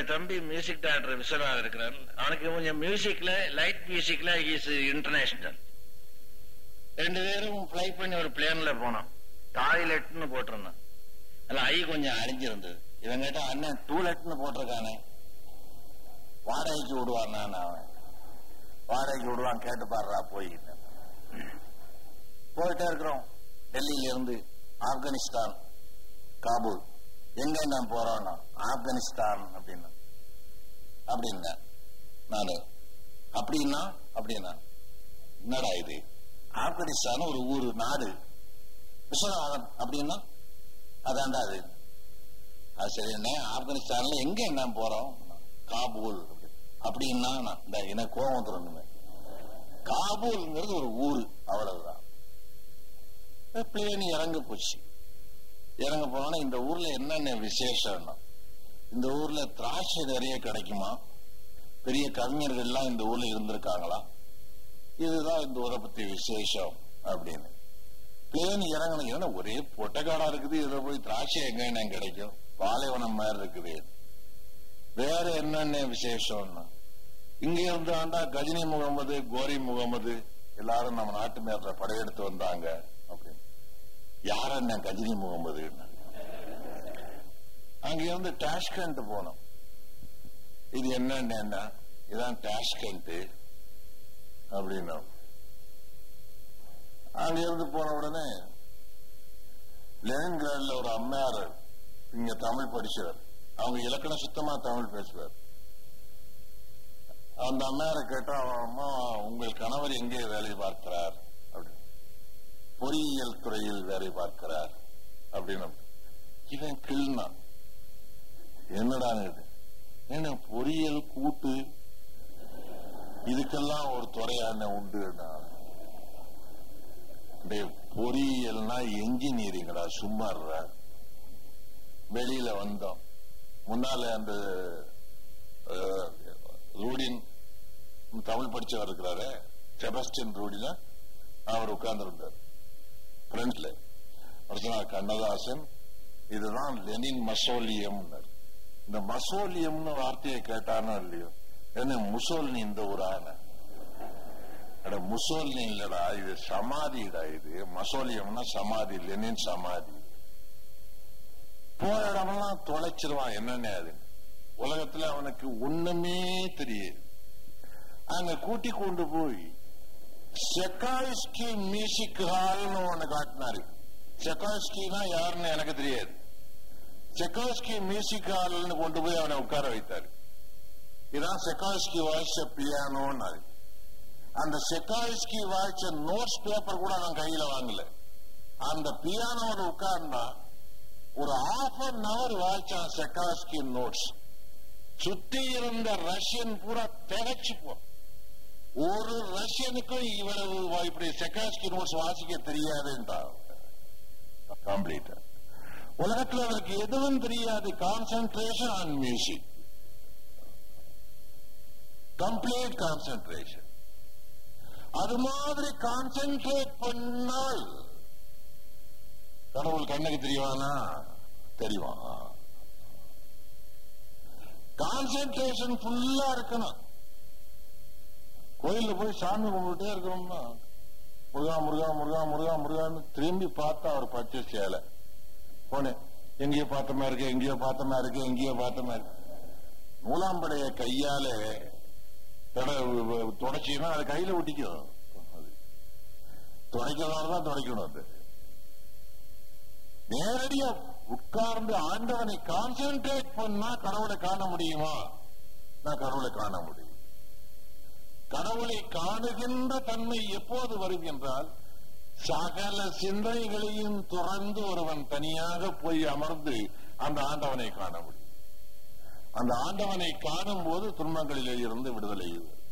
என்னுடைய தம்பி music director Viswanathan இருக்கிறார் அவனுக்கு கொஞ்சம் மியூசிக்ல லைட் மியூசிக்ல இஸ் இன்டர்நேஷனல் ரெண்டு பேரும் ஃப்ளை பண்ணி ஒரு பிளேன்ல போனோம் டாய்லெட்னு போட்டிருந்தான் அதுல ஐ கொஞ்சம் அழிஞ்சிருந்தது இவன் கேட்டா அண்ணன் டூலெட்னு போட்டிருக்கானே வாடகைக்கு விடுவான் நான் அவன் வாடகைக்கு விடுவான் கேட்டு பாடுறா போய் போயிட்டே இருக்கிறோம் டெல்லியில இருந்து ஆப்கானிஸ்தான் காபூல் எங்க நான் போறோம்னா ஆப்கானிஸ்தான் அப்படின்னா அப்படின்னா நானு அப்படின்னா அப்படின்னா என்னடா இது ஆப்கானிஸ்தான் ஒரு ஊரு நாடு விஸ்வநாதன் அப்படின்னா அதான்டா அது அது சரி என்ன ஆப்கானிஸ்தான்ல எங்க என்ன போறோம் காபூல் அப்படின்னா நான் இந்த எனக்கு கோபம் வந்துடும் காபூல்ங்கிறது ஒரு ஊரு அவ்வளவுதான் பிளேன் இறங்க போச்சு இறங்க போனா இந்த ஊர்ல என்னென்ன விசேஷம்னா இந்த ஊர்ல திராட்சை நிறைய கிடைக்குமா பெரிய கவிஞர்கள் எல்லாம் இந்த ஊர்ல இருந்திருக்காங்களா இதுதான் இந்த ஊரை பத்தி விசேஷம் அப்படின்னு பிளேன் இறங்கணும் ஏன்னா ஒரே பொட்டக்காடா இருக்குது இதுல போய் திராட்சை எங்க என்ன கிடைக்கும் பாலைவனம் மாதிரி இருக்குது வேற என்னென்ன விசேஷம்னா இங்க இருந்து ஆண்டா கஜினி முகமது கோரி முகமது எல்லாரும் நம்ம நாட்டு மேல படையெடுத்து வந்தாங்க அப்படின்னு யார என்ன கஜினி முகமது அங்க இருந்து டாஷ்கண்ட் போனோம் இது என்னன்னு என்ன இதான் டாஷ்கண்ட் அப்படின்னா அங்க இருந்து போன உடனே லெனின்கிராட்ல ஒரு அம்மையார் இங்க தமிழ் படிச்சவர் அவங்க இலக்கணம் சுத்தமா தமிழ் பேசுவார் அந்த அம்மையாரை கேட்டா அவன் அம்மா உங்கள் கணவர் எங்கே வேலை பார்க்கிறார் அப்படின்னு பொறியியல் துறையில் வேலை பார்க்கிறார் அப்படின்னு இவன் கிள்னான் என்னடா இது என்ன பொறியியல் கூட்டு இதுக்கெல்லாம் ஒரு துறையான உண்டு பொறியியல்னா என்ஜினியரிங்கடா சும்மா வெளியில வந்தோம் முன்னால அந்த ரூடின் தமிழ் படிச்சவர் இருக்கிறாரு செபஸ்டின் ரூடினா அவர் உட்கார்ந்து இருந்தார் ஃப்ரண்ட்ல அவர் சொன்னார் கண்ணதாசன் இதுதான் லெனின் மசோலியம் இந்த மசோலியம்னு வார்த்தையை கேட்டானோ இல்லையோ என்ன முசோல்னி இந்த ஊரான அட முசோல்னி இல்லடா இது சமாதிடா இது மசோலியம்னா சமாதி லெனின் சமாதி போற இடமெல்லாம் தொலைச்சிருவான் என்னன்னு அது உலகத்துல அவனுக்கு ஒண்ணுமே தெரியாது அங்க கூட்டி கொண்டு போய் செக்காய்ஸ்கி மியூசிக் ஹால்னு ஒண்ணு காட்டினாரு செக்காய்ஸ்கினா யாருன்னு எனக்கு தெரியாது செக்காய்ஸ்கி மியூசிக் ஹால்னு கொண்டு போய் அவனை உட்கார வைத்தாரு இதான் செக்காய்ஸ்கி வாய்ச்ச பியானோன்னாரு அந்த செக்காய்ஸ்கி வாய்ச்ச நோட்ஸ் பேப்பர் கூட நான் கையில வாங்கல அந்த பியானோட உட்கார்ந்தா ஒரு ஹாஃப் அன் அவர் வாய்ச்சான் செக்காஸ்கி நோட்ஸ் சுத்தி இருந்த ரஷ்யன் பூரா திகச்சு போ ஒரு ரஷ்யனுக்கும் இவ்வளவு இப்படி செக்காஸ்கி நோட்ஸ் வாசிக்க தெரியாதுன்றான் கம்ப்ளீட் உலகத்தில் அவருக்கு எதுவும் தெரியாது concentration on music complete concentration அது மாதிரி கான்சென்ட்ரேட் பண்ணால் கடவுள் கண்ணுக்கு தெரியவானா தெரியும் கான்சென்ட்ரேஷன் ஃபுல்லா இருக்கணும் கோயில்ல போய் சாமி கும்பிட்டே இருக்கணும்னா முருகா முருகா முருகா முருகா முருகான்னு திரும்பி பார்த்தா அவர் பச்சை சேலை போனேன் எங்கேயோ பார்த்தமா இருக்கு எங்கேயோ பார்த்தமா இருக்கு எங்கேயோ பார்த்தமா இருக்கு நூலாம்படைய கையால தொடச்சின்னா அது கையில ஒட்டிக்கும் துடைக்கிறதாலதான் துடைக்கணும் அது நேரடியா உட்கார்ந்து ஆண்டவனை கான்சென்ட்ரேட் பண்ணா கடவுளை காண முடியுமா நான் கடவுளை காண முடியும் கடவுளை காணுகின்ற தன்மை எப்போது வரும் என்றால் சகல சிந்தனைகளையும் துறந்து ஒருவன் தனியாக போய் அமர்ந்து அந்த ஆண்டவனை காண முடியும் அந்த ஆண்டவனை காணும் போது துன்பங்களிலே இருந்து விடுதலை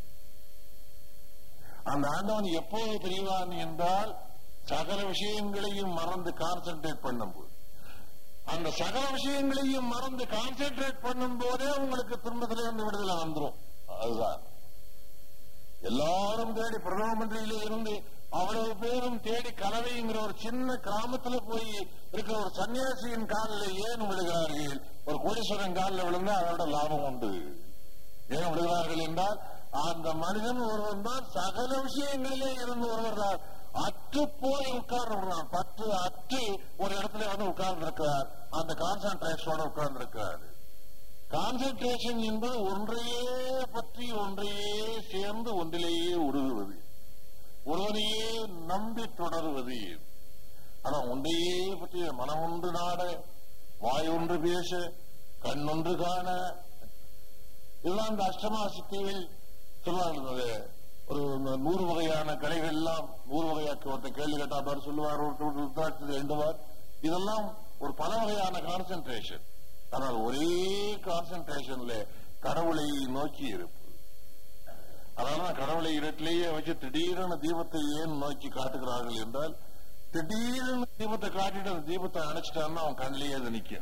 அந்த ஆண்டவன் எப்போது தெரிவான் என்றால் சகல விஷயங்களையும் மறந்து கான்சென்ட்ரேட் பண்ணும்போது அந்த சகல விஷயங்களையும் மறந்து கான்சென்ட்ரேட் பண்ணும் போதே உங்களுக்கு துன்பத்திலே இருந்து விடுதலை வந்துடும் அதுதான் எல்லாரும் தேடி பிரதம மந்திரியில இருந்து அவ்வளவு பேரும் தேடி கலவைங்கிற ஒரு சின்ன கிராமத்துல போய் இருக்கிற ஒரு சன்னியாசியின் காலில் ஏன் விழுகிறார்கள் ஒரு கோடீஸ்வரன் காலில் விழுந்தா அதோட லாபம் உண்டு ஏன் விழுகிறார்கள் என்றால் அந்த மனிதன் ஒருவன் தான் சகல விஷயங்களிலே இருந்து ஒருவர் தான் அற்று போய் உட்கார்ந்து பற்று அற்று ஒரு இடத்துல வந்து உட்கார்ந்து இருக்கிறார் அந்த கான்சன்ட்ரேஷனோட உட்கார்ந்து இருக்கிறார் கான்சன்ட்ரேஷன் என்பது ஒன்றையே பற்றி ஒன்றையே சேர்ந்து ஒன்றிலேயே உருகுவது ஒருவனையே நம்பி தொடருவது ஆனா ஒன்றையே பற்றி மனம் ஒன்று நாட வாய் ஒன்று பேச கண் ஒன்று காண இதெல்லாம் இந்த அஷ்டமா சித்திகள் சொல்லுவாங்க அது ஒரு நூறு வகையான கலைகள் எல்லாம் நூறு வகையாக்கு ஒருத்தர் கேள்வி கேட்டா பாரு சொல்லுவார் ஒருத்தர் உத்தாட்சி வேண்டுவார் இதெல்லாம் ஒரு பல வகையான கான்சென்ட்ரேஷன் ஆனால் ஒரே கான்சென்ட்ரேஷன்ல கடவுளை நோக்கி இருப்பு அதனால கடவுளை இருட்டிலேயே வச்சு திடீரென தீபத்தை ஏன் நோக்கி காட்டுகிறார்கள் என்றால் திடீர்னு தீபத்தை காட்டிட்டு அந்த தீபத்தை அணைச்சிட்டான்னா அவன் கண்ணிலேயே அது நிக்கும்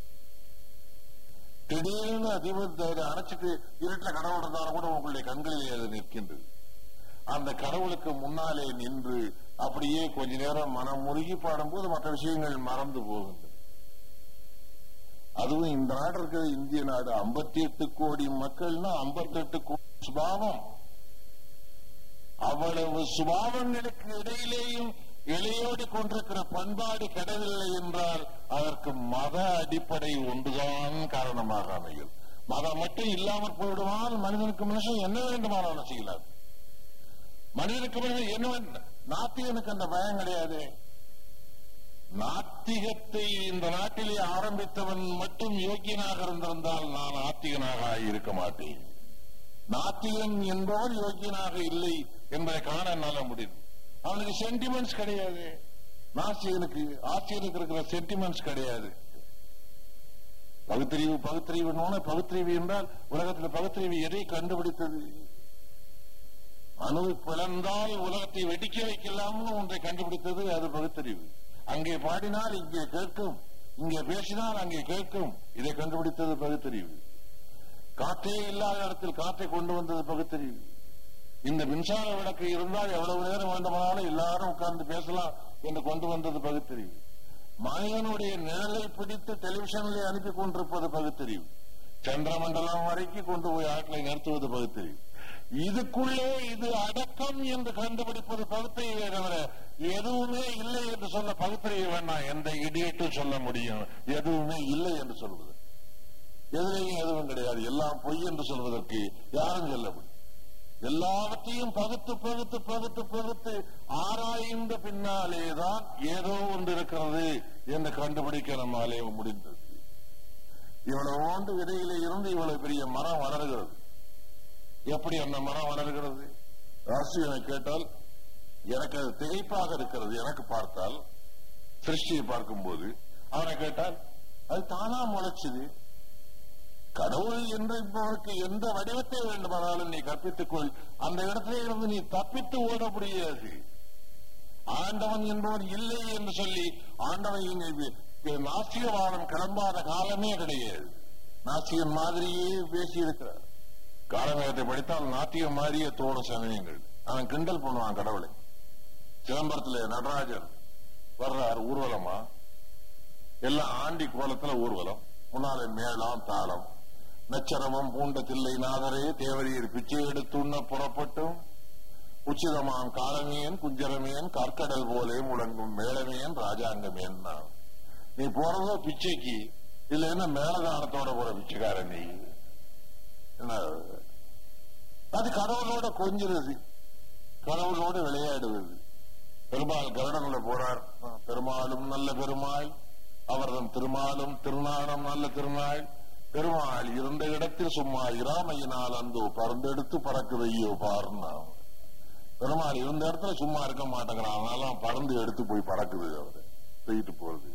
திடீர்னு தீபத்தை அணைச்சிட்டு இருட்டுல கடவுள் இருந்தாலும் கூட உங்களுடைய கண்களிலே அது நிற்கின்றது அந்த கடவுளுக்கு முன்னாலே நின்று அப்படியே கொஞ்ச நேரம் மனம் முருகி பாடும்போது மற்ற விஷயங்கள் மறந்து போகின்றது அதுவும் இந்த நாடு இருக்கிற இந்திய நாடு ஐம்பத்தி எட்டு கோடி மக்கள்னா ஐம்பத்தி எட்டு கோடி சுபாவம் அவ்வளவு சுபாவங்களுக்கு இடையிலேயும் இளையோடி கொண்டிருக்கிற பண்பாடு கிடையவில்லை என்றால் அதற்கு மத அடிப்படை ஒன்றுதான் காரணமாக அமையும் மதம் மட்டும் இல்லாமல் போய்விடுவால் மனிதனுக்கு மனுஷன் என்ன வேண்டுமானாலும் செய்யலாம் மனிதனுக்கு மனிதன் என்ன வேண்டும் நாத்திகனுக்கு அந்த பயம் கிடையாது நாத்திகத்தை இந்த நாட்டிலே ஆரம்பித்தவன் மட்டும் யோக்கியனாக இருந்திருந்தால் நான் ஆத்திகனாக இருக்க மாட்டேன் நாத்திகன் என்பவன் யோக்கியனாக இல்லை என்பதை காண என்னால முடியும் அவனுக்கு சென்டிமெண்ட்ஸ் கிடையாது நாசியனுக்கு ஆசிரியனுக்கு இருக்கிற சென்டிமெண்ட்ஸ் கிடையாது பகுத்தறிவு பகுத்தறிவு பகுத்தறிவு என்றால் உலகத்தில் பகுத்தறிவு எதை கண்டுபிடித்தது அணு பிளந்தால் உலகத்தை வெடிக்க வைக்கலாம்னு ஒன்றை கண்டுபிடித்தது அது பகுத்தறிவு அங்கே பாடினால் இங்கே கேட்கும் இங்கே பேசினால் அங்கே கேட்கும் இதை கண்டுபிடித்தது பகுத்தறிவு காற்றே இல்லாத இடத்தில் காற்றை கொண்டு வந்தது பகுத்தறிவு இந்த மின்சார விளக்கு இருந்தால் எவ்வளவு நேரம் வேண்டுமானாலும் எல்லாரும் உட்கார்ந்து பேசலாம் என்று கொண்டு வந்தது பகுத்தறிவு மனிதனுடைய நிழலை பிடித்து டெலிவிஷனில் அனுப்பி கொண்டிருப்பது பகுத்தறிவு சந்திரமண்டலம் வரைக்கும் கொண்டு போய் ஆட்களை நிறுத்துவது பகுத்தறிவு இதுக்குள்ளே இது அடக்கம் என்று கண்டுபிடிப்பது பகுத்தறிவை தவிர எதுவுமே இல்லை என்று சொல்ல பகுத்தறிவு வேண்டாம் எந்த இடியட்டும் சொல்ல முடியும் எதுவுமே இல்லை என்று சொல்வது எதிரையும் எதுவும் கிடையாது எல்லாம் பொய் என்று சொல்வதற்கு யாரும் சொல்ல முடியும் எல்லாவற்றையும் பகுத்து பகுத்து பகுத்து பகுத்து ஆராய்ந்த பின்னாலேதான் ஏதோ ஒன்று இருக்கிறது என்று கண்டுபிடிக்க நம்மாலே முடிந்தது இவ்வளவு ஓண்டு இடையில இருந்து இவ்வளவு பெரிய மரம் வளர்கிறது எப்படி அந்த மரம் வளர்கிறது ராசியனை கேட்டால் எனக்கு அது திகைப்பாக இருக்கிறது எனக்கு பார்த்தால் சிருஷ்டியை பார்க்கும்போது அவனை கேட்டால் அது தானா முளைச்சுது கடவுள் என்பவனுக்கு எந்த வடிவத்தை வேண்டுமானாலும் நீ கற்பித்துக் கொள் அந்த இடத்திலே இருந்து நீ தப்பித்து ஓட முடியாது ஆண்டவன் என்பவன் இல்லை என்று சொல்லி ஆண்டவன் நாசிகவாதம் கிளம்பாத காலமே கிடையாது நாசிகன் மாதிரியே பேசி இருக்கிறார் காலமேகத்தை படித்தால் நாட்டியம் மாதிரியே தோணும் சமயங்கள் அவன் கிண்டல் பண்ணுவான் கடவுளை சிதம்பரத்துல நடராஜர் வர்றார் ஊர்வலமா எல்லாம் ஆண்டி கோலத்துல ஊர்வலம் முன்னாலே மேளம் தாளம் நச்சரமம் பூண்ட தில்லை நாதரே தேவரீர் பிச்சை எடுத்துண்ண புறப்பட்டும் உச்சிதமாம் காலமேன் குஞ்சரமேன் கற்கடல் போலே முழங்கும் மேளமேன் ராஜாங்கமேன் நீ போறதோ பிச்சைக்கு இல்லைன்னா மேலதானத்தோட போற பிச்சைக்காரன் நீ என்ன அது கடவுளோட கொஞ்சிறது கடவுளோட விளையாடுவது பெருமாள் கருடங்கள போறார் பெருமாளும் நல்ல பெருமாள் அவர்தம் திருமாலும் திருநாளம் நல்ல திருநாள் பெருமாள் இருந்த இடத்தில் சும்மா இராமையினால் அந்தோ பறந்தெடுத்து பறக்குது ஐயோ பாருன்னா பெருமாள் இருந்த இடத்துல சும்மா இருக்க மாட்டேங்கிறான் அதனால பறந்து எடுத்து போய் பறக்குது அவரு தூக்கிட்டு போறது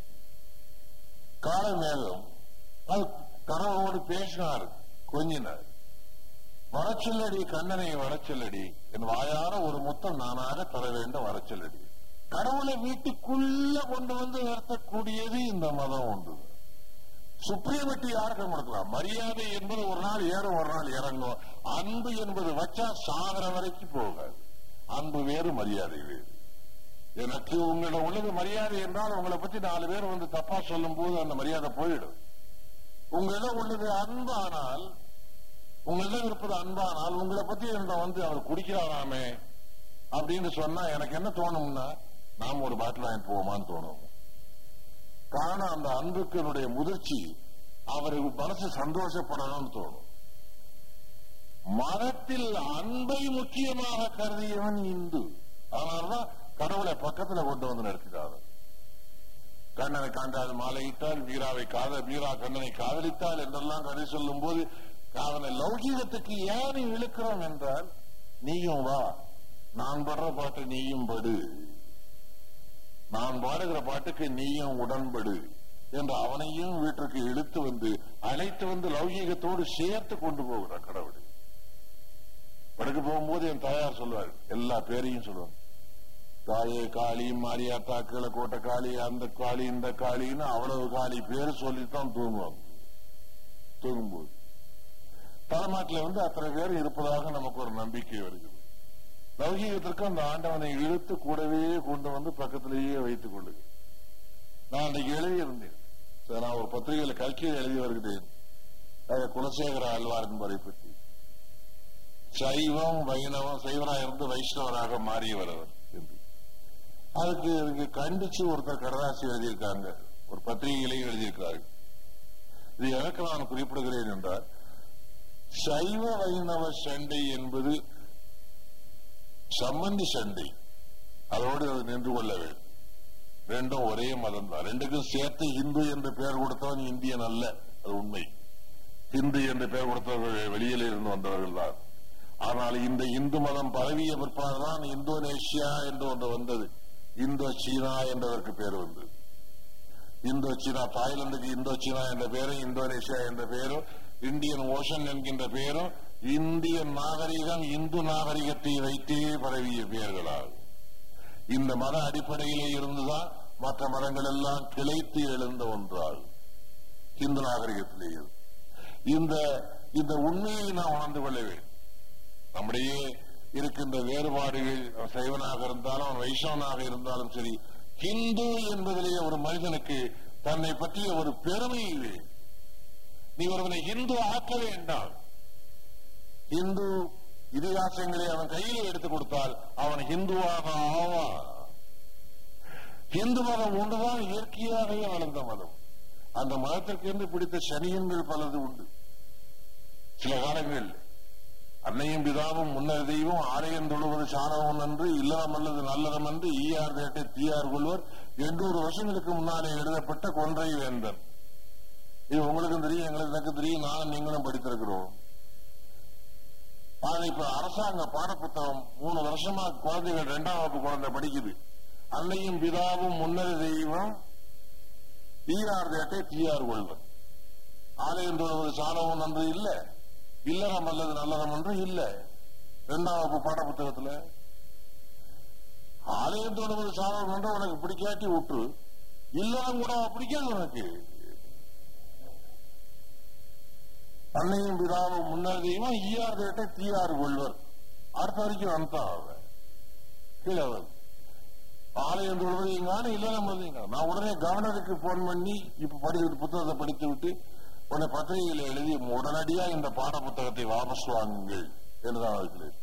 கால மேகம் அது கடவுளோடு பேசினார் கொஞ்சினார் வரச்சொல்லடி கண்ணனை வரச்சொல்லடி என் வாயார ஒரு முத்தம் நானாக தர வேண்டும் வரச்சொல்லடி கடவுளை வீட்டுக்குள்ள கொண்டு வந்து நிறுத்தக்கூடியது இந்த மதம் உண்டு சுப்ரீமட்டி யாருக்கு கொடுக்கலாம் மரியாதை என்பது ஒரு நாள் ஏறும் ஒரு நாள் இறங்கும் அன்பு என்பது வச்சா சாகர வரைக்கும் போகாது அன்பு வேறு மரியாதை வேறு எனக்கு உங்களோட உள்ளது மரியாதை என்றால் உங்களை பத்தி நாலு பேர் வந்து தப்பா சொல்லும் போது அந்த மரியாதை போயிடும் உங்களிடம் உள்ளது அன்பானால் உங்களிடம் இருப்பது அன்பானால் உங்களை பத்தி என்னிடம் வந்து அவர் குடிக்கிறாராமே அப்படின்னு சொன்னா எனக்கு என்ன தோணும்னா நாம் ஒரு பாட்டில் வாங்கிட்டு போவோமான்னு தோணும் காரணம் அந்த அன்புக்கு என்னுடைய முதிர்ச்சி அவருக்கு மனசு சந்தோஷப்படணும்னு தோணும் மதத்தில் அன்பை முக்கியமாக கருதியவன் இந்து அதனாலதான் கடவுளை பக்கத்துல கொண்டு வந்து நிறுத்தினார் கண்ணனை காண்டால் மாலையிட்டால் வீராவை காதல் வீரா கண்ணனை காதலித்தால் என்றெல்லாம் கதை சொல்லும் போது அவனை லௌகீகத்துக்கு ஏன் இழுக்கிறோம் என்றால் நீயும் வா நான் படுற பாட்டு நீயும் படு நான் பாடுகிற பாட்டுக்கு நீயும் உடன்படு என்று அவனையும் வீட்டிற்கு இழுத்து வந்து அழைத்து வந்து லௌகீகத்தோடு சேர்த்து கொண்டு போகிற கடவுள் வடக்கு போகும்போது என் தாயார் சொல்வார் எல்லா பேரையும் சொல்லுவாங்க தாயே காளி மாரியாத்தா கீழக்கோட்டை காளி அந்த காளி இந்த காளின்னு அவ்வளவு காளி பேர் சொல்லித்தான் தூங்குவாங்க தூங்கும்போது தலைமாட்டில் வந்து அத்தனை பேர் இருப்பதாக நமக்கு ஒரு நம்பிக்கை வருகிறது லௌகீகத்திற்கு அந்த ஆண்டவனை இழுத்து கூடவே கொண்டு வந்து பக்கத்திலேயே வைத்துக் கொள்ளுங்க நான் அன்றைக்கு எழுதியிருந்தேன் சரி, நான் ஒரு பத்திரிகையில கல்கியில் எழுதி வருகிறேன் அது குலசேகர ஆழ்வார் என்பதை பற்றி சைவம் வைணவம் சைவராக இருந்து வைஷ்ணவராக மாறியவர் அவர் என்று அதுக்கு இங்க கண்டிச்சு ஒருத்தர் கடதாசி எழுதியிருக்காங்க ஒரு பத்திரிகையிலேயே எழுதியிருக்கிறார்கள் இது எனக்கு நான் குறிப்பிடுகிறேன் என்றால் சைவ வைணவ சண்டை என்பது சம்பந்தி சண்டை அதோடு அது நின்று கொள்ள வேண்டும் ரெண்டும் ஒரே மதம் தான் ரெண்டுக்கும் சேர்த்து இந்து என்று பெயர் கொடுத்தவன் இந்தியன் அல்ல அது உண்மை இந்து என்று பெயர் கொடுத்தவர்கள் வெளியில இருந்து வந்தவர்கள் தான் ஆனால் இந்த இந்து மதம் பரவிய பிற்பாடுதான் இந்தோனேஷியா என்று ஒன்று வந்தது இந்தோ சீனா என்றதற்கு பேர் வந்தது இந்தோ சீனா தாய்லாந்துக்கு இந்தோ சீனா என்ற பெயரும் இந்தோனேஷியா என்ற பெயரும் இந்தியன் ஓஷன் என்கின்ற பெயரும் இந்திய நாகரிகம் இந்து நாகரிகத்தை வைத்தே பரவிய பெயர்களாகும் இந்த மத அடிப்படையிலே இருந்துதான் மற்ற மதங்கள் எல்லாம் கிளைத்து எழுந்த ஒன்றாகும் இந்து நாகரிகத்திலே இருந்து. இந்த இந்த உண்மையை நாம் உணர்ந்து கொள்ள வேண்டும் நம்முடைய இருக்கின்ற வேறுபாடுகள் அவன் சைவனாக இருந்தாலும் அவன் வைஷ்ணவனாக இருந்தாலும் சரி ஹிந்து என்பதிலே ஒரு மனிதனுக்கு தன்னை பற்றிய ஒரு பெருமை இல்லை. நீ ஒருவனை ஹிந்து ஆக்க வேண்டாம் இந்து இதிகாசங்களை அவன் கையில் எடுத்து கொடுத்தால் அவன் ஹிந்துவாக ஆவான் இந்து மதம் ஒன்றுதான் இயற்கையாகவே வளர்ந்த மதம் அந்த மதத்திற்கு என்று பிடித்த சனியன்கள் பலது உண்டு சில காலங்கள் அன்னையும் பிதாவும் முன்னர் தெய்வம் ஆலயம் தொழுவது சாரவம் என்று இல்லறம் அல்லது நல்லறம் என்று ஈயார் தேட்டை தீயார் கொள்வர் எண்ணூறு வருஷங்களுக்கு முன்னாலே எழுதப்பட்ட கொன்றை வேந்தன் இது உங்களுக்கும் தெரியும் எங்களுக்கு எனக்கு தெரியும் நானும் நீங்களும் படித்திருக்கிறோம் ஆனா இப்ப அரசாங்க பாடப்புத்தகம் மூணு வருஷமா குழந்தைகள் இரண்டாம் வகுப்பு குழந்தை படிக்குது அன்னையும் பிதாவும் முன்னர் தெய்வம் ஈயார் தேட்டை தீயார் கொள்வர் ஆலயம் தொழுவது சாரவம் நன்று இல்ல இல்லறம் அல்லது நல்லறம் என்று இல்ல இரண்டாம் வகுப்பு பாடப்புத்தகத்துல ஆலயம் தொழுவது சாரவம் என்று உனக்கு பிடிக்காட்டி விட்டு இல்லறம் கூட பிடிக்காது உனக்கு அன்னையும் பிதாவும் முன்னர் தெய்வம் ஈயார் தேட்டை தீயார் கொள்வர் அடுத்த வரைக்கும் வந்துட்டான் அவன் கீழே வந்து ஆலயம் தொழுவது எங்கான இல்லறம் இல்லைங்க நான் உடனே கவர்னருக்கு போன் பண்ணி இப்ப படித்து புத்தகத்தை படித்து விட்டு உடனே பத்திரிகையில எழுதி உடனடியா இந்த பாட புத்தகத்தை வாபஸ் வாங்குங்கள் என்றுதான் இருக்கிறேன்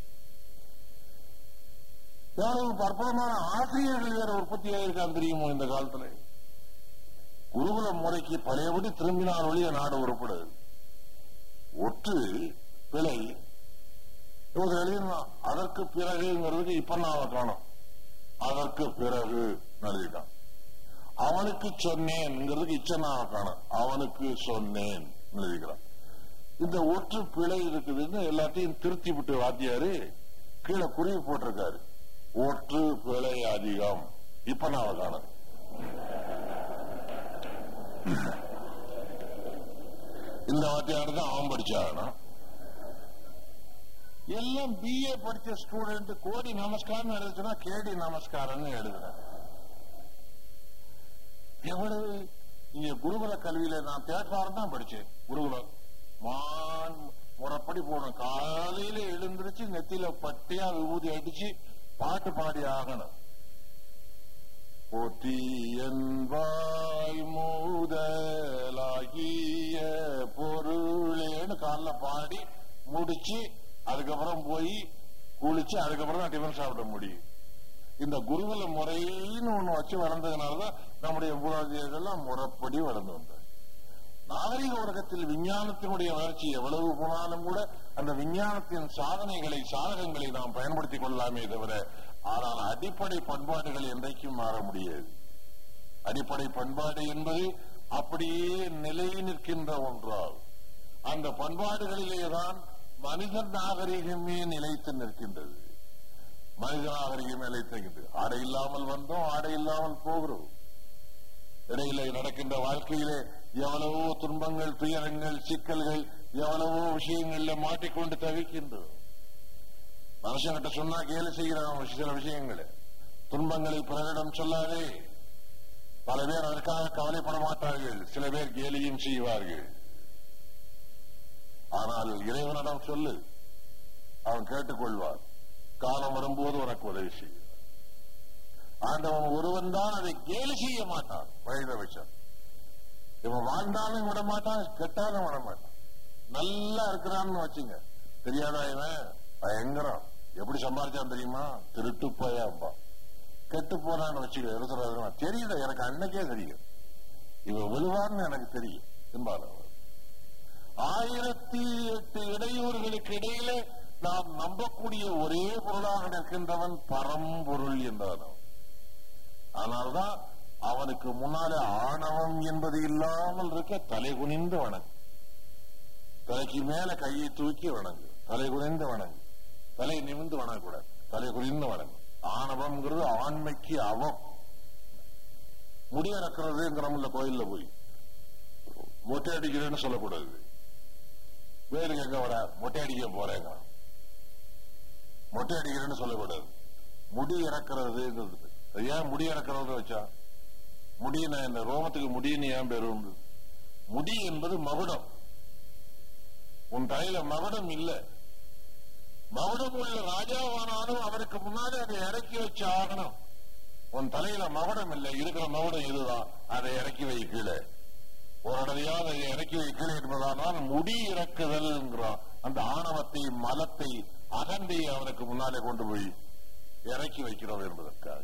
எவ்வளவு அற்புதமான ஆசிரியர்கள் வேற உற்பத்தியாக இருக்கான் தெரியுமோ இந்த காலத்துல குருகுல முறைக்கு பழையபடி திரும்பினால் ஒழிய நாடு உருப்படாது ஒற்று பிழை இவங்க எழுதினான் அதற்கு பிறகுங்கிறதுக்கு இப்ப நான் காணும் அதற்கு பிறகு எழுதிட்டான் அவனுக்கு சொன்னேன்ங்கிறதுக்கு இச்சனாக காணும் அவனுக்கு சொன்னேன் எழுதிக்கிறான் இந்த ஒற்று பிழை இருக்குதுன்னு எல்லாத்தையும் திருத்தி விட்டு வாத்தியாரு கீழே குறிவு போட்டிருக்காரு ஒற்று பிழை அதிகம் இப்ப நான் காணும் இந்த வாத்தியாரு தான் அவன் படிச்சாகணும் எல்லாம் பிஏ படிச்ச ஸ்டூடெண்ட் கோடி நமஸ்காரம் எழுதுச்சுன்னா கேடி நமஸ்காரம்னு எழுதுறேன் எவ்வளவு இங்க குருகுல கல்வியில நான் தேட்டாரம் தான் படிச்சேன் குருகுலம் மான் முறைப்படி போகணும் காலையில எழுந்திருச்சு நெத்தியில பட்டியா விபூதி அடிச்சு பாட்டு பாடி ஆகணும் போற்றி என்பாய் மூதலாகிய ஹால்ல பாடி முடிச்சு அதுக்கப்புறம் போய் குளிச்சு அதுக்கப்புறம் தான் டிஃபன் சாப்பிட முடியும் இந்த குருகுல முறைன்னு ஒண்ணு வச்சு வளர்ந்ததுனாலதான் நம்முடைய மூலாதியர்கள்லாம் முறைப்படி வளர்ந்து வந்தார் நாகரிக உலகத்தில் விஞ்ஞானத்தினுடைய வளர்ச்சி எவ்வளவு போனாலும் கூட அந்த விஞ்ஞானத்தின் சாதனைகளை சாதகங்களை நாம் பயன்படுத்திக் கொள்ளலாமே தவிர ஆனால் அடிப்படை பண்பாடுகள் என்றைக்கும் மாற முடியாது அடிப்படை பண்பாடு என்பது அப்படியே நிலை நிற்கின்ற ஒன்றாகும் அந்த பண்பாடுகளிலேதான் மனித நாகரிகமே நிலைத்து நிற்கின்றது மனித நாகரிகம் நிலைத்திருக்கின்றது ஆடை இல்லாமல் வந்தோம் ஆடை இல்லாமல் போகிறோம் இடையில நடக்கின்ற வாழ்க்கையிலே எவ்வளவோ துன்பங்கள் துயரங்கள் சிக்கல்கள் எவ்வளவோ விஷயங்கள்ல மாட்டிக்கொண்டு தவிக்கின்றோம் மனுஷங்கிட்ட சொன்னா கேலி செய்கிறான் சில விஷயங்களை துன்பங்களை பிறரிடம் சொல்லாதே பல பேர் அதற்காக கவலைப்பட மாட்டார்கள் சில பேர் கேலியும் செய்வார்கள் ஆனால் இறைவனிடம் சொல்லு அவன் கேட்டுக்கொள்வான் காலம் வரும்போது உனக்கு உதவி செய்வான் ஆண்டவன் ஒருவன் தான் அதை கேலி செய்ய மாட்டான் வயதபட்சம் இவன் வாழ்ந்தாலும் விட மாட்டான் கெட்டாலும் விட மாட்டான் நல்லா இருக்கிறான்னு வச்சுங்க தெரியாதா இவன் பயங்கரம் எப்படி சம்பாதிச்சான் தெரியுமா திருட்டு போயாம்பா கெட்டு போனான்னு வச்சுக்க இருக்கிறது தெரியல எனக்கு அன்னைக்கே தெரியும் இவன் விழுவான்னு எனக்கு தெரியும் என்பார் ஆயிரத்தி எட்டு இடையூறுகளுக்கு இடையில நாம் நம்பக்கூடிய ஒரே பொருளாக நிற்கின்றவன் பரம்பொருள் என்றான் ஆனால்தான் அவனுக்கு முன்னாலே ஆணவம் என்பது இல்லாமல் இருக்க தலை குனிந்து வணங்கு தலைக்கு மேல கையை தூக்கி வணங்கு தலை குனிந்து வணங்கு தலை நிமிந்து வணங்கக்கூடாது தலை குனிந்து வணங்கு ஆணவம்ங்கிறது ஆண்மைக்கு அவம் முடியறக்கிறதுங்கிறோம்ல கோயில்ல போய் மொட்டை அடிக்கிறேன்னு சொல்லக்கூடாது வேலுக்கு எங்க வர மொட்டை அடிக்க போறேங்க மொட்டை அடிக்கிறேன்னு சொல்லக்கூடாது முடி இறக்குறதுங்கிறது அது ஏன் முடி இறக்குறது வச்சா முடியின இந்த ரோமத்துக்கு முடின்னு ஏன் பேரு உண்டு முடி என்பது மகுடம் உன் தலையில மகுடம் இல்ல மகுடம் உள்ள ராஜாவானாலும் அவருக்கு முன்னாடி அதை இறக்கி வச்சு ஆகணும் உன் தலையில மகுடம் இல்லை இருக்கிற மகுடம் இதுதான் அதை இறக்கி வை கீழே ஒரு அடவையாவது அதை இறக்கி வை கீழே என்பதானால் முடி இறக்குதல்ங்கிறான் அந்த ஆணவத்தை மலத்தை அகந்தை அவனுக்கு முன்னாலே கொண்டு போய் இறக்கி வைக்கிறோம் என்பதற்காக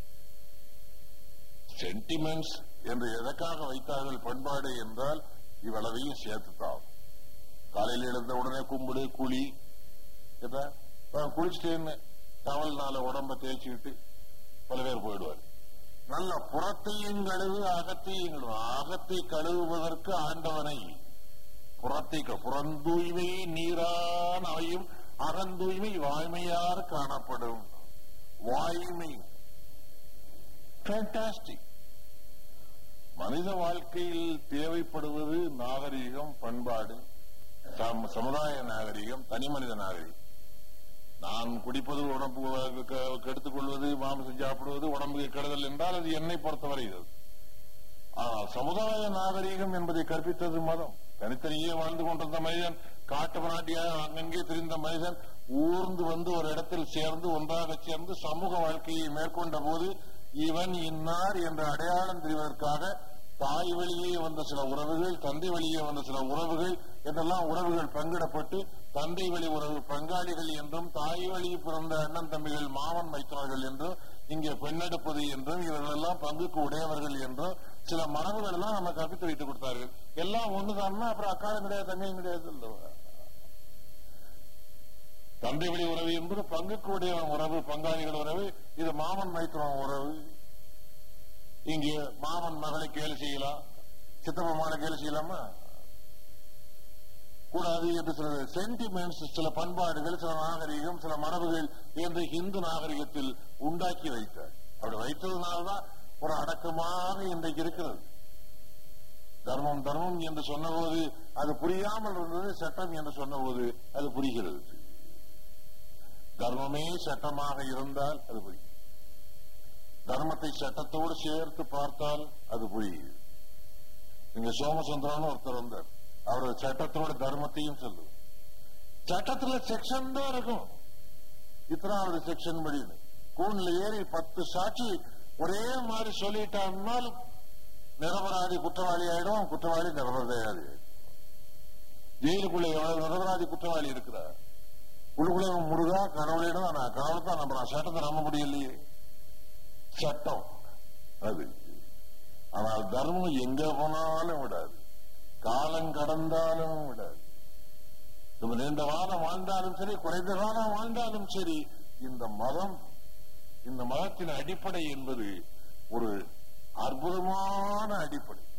சென்டிமெண்ட்ஸ் என்று எதற்காக வைத்தார்கள் பண்பாடு என்றால் இவ்வளவையும் சேர்த்துத்தான் காலையில் எழுந்த உடனே கும்பிடு குழி குளிச்சுட்டேன்னு டவல்னால உடம்ப தேய்ச்சிக்கிட்டு பல பேர் போயிடுவார் நல்ல புறத்தையும் கழுவு அகத்தையும் கழுவு அகத்தை கழுவுவதற்கு ஆண்டவனை புறத்தை புறந்தூய்மை நீரான அவையும் அகந்தூய்மை வாய்மையார் காணப்படும் வாய்மை ஃபேண்டாஸ்டிக் மனித வாழ்க்கையில் தேவைப்படுவது நாகரிகம் பண்பாடு சமுதாய நாகரிகம் தனி மனித நாகரிகம் நான் குடிப்பது உடம்பு கெடுத்துக் கொள்வது மாமிசம் சாப்பிடுவது உடம்புக்கு கெடுதல் என்றால் அது என்னை பொறுத்தவரை இது ஆனால் சமுதாய நாகரிகம் என்பதை கற்பித்தது மதம் தனித்தனியே வாழ்ந்து கொண்டிருந்த மனிதன் காட்டு நாட்டியாக அங்கங்கே தெரிந்த மனிதன் ஊர்ந்து வந்து ஒரு இடத்தில் சேர்ந்து ஒன்றாக சேர்ந்து சமூக வாழ்க்கையை மேற்கொண்ட போது இவன் இன்னார் என்ற அடையாளம் தெரிவதற்காக தாய் வழியே வந்த சில உறவுகள் தந்தை வழியே வந்த சில உறவுகள் என்றெல்லாம் உறவுகள் பங்கிடப்பட்டு தந்தை வழி உறவு பங்காளிகள் என்றும் தாய் வழி பிறந்த அண்ணன் தம்பிகள் மாமன் வைத்தவர்கள் என்றும் இங்கே பெண்ணெடுப்பது என்றும் இவர்கள் எல்லாம் பங்குக்கு உடையவர்கள் என்றும் சில மரபுகள் எல்லாம் நம்ம கற்பித்து வைத்துக் கொடுத்தார்கள் எல்லாம் ஒண்ணுதான்னா அப்புறம் அக்காலம் கிடையாது தங்கையும் கிடையாது இல்லவா தந்தை வழி உறவு என்பது பங்குக்கு உடைய உறவு பங்காளிகள் உறவு இது மாமன் மைத்துவன் உறவு இங்கே மாமன் மகளை கேலி செய்யலாம் சித்தப்பமான கேலி செய்யலாமா கூடாது என்று சில சென்டிமெண்ட்ஸ் சில பண்பாடுகள் சில நாகரிகம் சில மரபுகள் என்று இந்து நாகரிகத்தில் உண்டாக்கி வைத்தார் அப்படி வைத்ததுனால்தான் ஒரு அடக்கமாக இன்றைக்கு இருக்கிறது தர்மம் தர்மம் என்று சொன்னபோது அது புரியாமல் இருந்தது சட்டம் என்று சொன்னபோது அது புரிகிறது தர்மமே சட்டமாக இருந்தால் அது புரியும் தர்மத்தை சட்டத்தோடு சேர்த்து பார்த்தால் அது புரியுது இங்க சோமசுந்தரன் ஒருத்தர் வந்தார் அவர் சட்டத்தோட தர்மத்தையும் சொல்லுவார் சட்டத்துல செக்ஷன் தான் இருக்கும் இத்தனாவது செக்ஷன் படின்னு கூண்ல ஏறி பத்து சாட்சி ஒரே மாதிரி சொல்லிட்டான்னால் நிரபராதி குற்றவாளி ஆயிடும் குற்றவாளி நிரபராதி ஆயிடும் ஜெயிலுக்குள்ள எவ்வளவு நிரபராதி குற்றவாளி இருக்கிறார் உள்ளுக்குள்ள முருகா கடவுளிடம் நான் கடவுளை தான் நம்புறான் சட்டத்தை நம்ப முடியலையே சட்டம் அது ஆனால் தர்மம் எங்க போனாலும் விடாது காலம் கடந்தாலும் விடாது நம்ம நீண்ட காலம் வாழ்ந்தாலும் சரி குறைந்த காலம் வாழ்ந்தாலும் சரி இந்த மதம் இந்த மதத்தின் அடிப்படை என்பது ஒரு அற்புதமான அடிப்படை